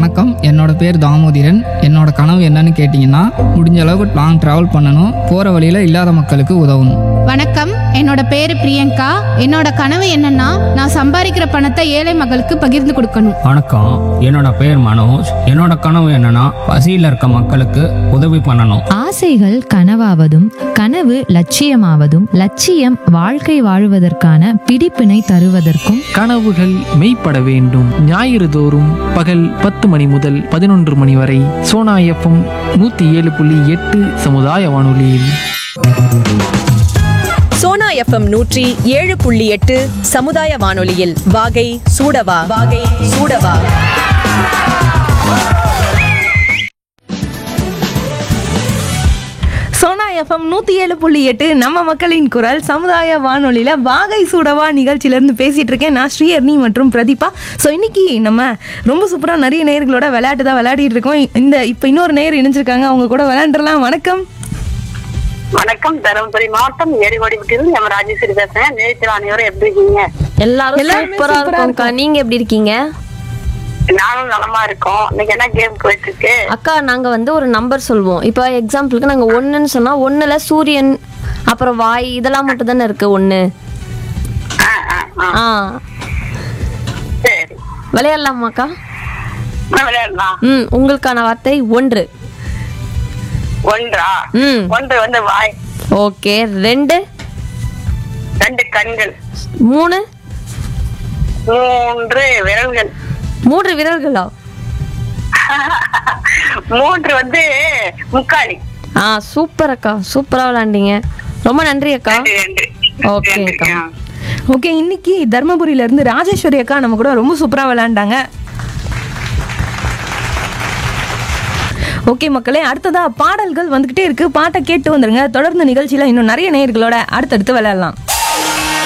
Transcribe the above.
வணக்கம் என்னோட பேர் தாமோதிரன் என்னோட கனவு என்னன்னு கேட்டிங்கன்னா முடிஞ்ச அளவுக்கு லாங் ட்ராவல் பண்ணணும் போகிற வழியில் இல்லாத மக்களுக்கு உதவணும் வணக்கம் என்னோட பேரு பிரியங்கா என்னோட கனவு என்னன்னா நான் சம்பாதிக்கிற பணத்தை ஏழை மக்களுக்கு பகிர்ந்து கொடுக்கணும் வணக்கம் என்னோட பேர் மனோஜ் என்னோட கனவு என்னன்னா பசியில் இருக்க மக்களுக்கு உதவி பண்ணணும் ஆசைகள் கனவாவதும் கனவு லட்சியமாவதும் லட்சியம் வாழ்க்கை வாழுவதற்கான பிடிப்பினை தருவதற்கும் கனவுகள் மெய்ப்பட வேண்டும் ஞாயிறு தோறும் பகல் பத்து மணி முதல் பதினொன்று மணி வரை சோனா எஃப்எம் நூற்றி ஏழு புள்ளி எட்டு சமுதாய வானொலியில் சோனா எஃப்எம் நூற்றி ஏழு புள்ளி எட்டு சமுதாய வானொலியில் வாகை சூடவா வாகை சூடவா சோனா எஃப்எம் நூற்றி ஏழு புள்ளி எட்டு நம்ம மக்களின் குரல் சமுதாய வானொலியில் வாகை சூடவா நிகழ்ச்சியிலேருந்து பேசிகிட்டு இருக்கேன் நான் ஸ்ரீஹர்னி மற்றும் பிரதீபா ஸோ இன்னைக்கு நம்ம ரொம்ப சூப்பராக நிறைய நேயர்களோட விளையாட்டு தான் விளையாடிட்டு இருக்கோம் இந்த இப்போ இன்னொரு நேயர் இணைஞ்சிருக்காங்க அவங்க கூட விளையாண்டுலாம் வணக்கம் வணக்கம் தருமபுரி மாவட்டம் ஏரிவாடிப்பட்டியிலிருந்து எம் ராஜேஸ்வரி பேசுறேன் நேற்று அனைவரும் எப்படி இருக்கீங்க எல்லாரும் எல்லாருமே சூப்பரா சூப்பரா இருக்கோம்க்கா நீங்க எப்படி இருக்கீங்க நானும் நலமா இருக்கோம் இன்னைக்கு என்ன கேம் போயிட்டு இருக்கு அக்கா நாங்க வந்து ஒரு நம்பர் சொல்வோம் இப்போ எக்ஸாம்பிளுக்கு நாங்க ஒண்ணுன்னு சொன்னா ஒண்ணுல சூரியன் அப்புறம் வாய் இதெல்லாம் மட்டும் தானே இருக்கு ஒண்ணு ஆ, ஆ, ஆ. ஆ சரி விளையாடலாமாக்கா நான் விளையாடலாம் ம் உங்களுக்கான வார்த்தை ஒன்று ஒன்றா ம் ஒன்று வந்து வாய் ஓகே ரெண்டு ரெண்டு கண்கள் மூணு மூன்று விரல்கள் மூன்று விரல்களா மூன்று வந்து முக்காலி ஆ சூப்பர் அக்கா சூப்பரா விளையாண்டீங்க ரொம்ப நன்றி அக்கா நன்றி நன்றி ஓகே நன்றி. அக்கா. ஆ. ஓகே இன்னைக்கு தர்மபுரியிலேருந்து ராஜேஸ்வரி அக்கா நம்ம கூட ரொம்ப சூப்பராக விளையாண்டாங்க ஓகே மக்களே அடுத்ததா பாடல்கள் வந்துக்கிட்டே இருக்கு பாட்டை கேட்டு வந்துருங்க தொடர்ந்து நிகழ்ச்சியில் இன்னும் நிறைய நேயர்களோட அடுத்தடுத்து விளையாடலாம்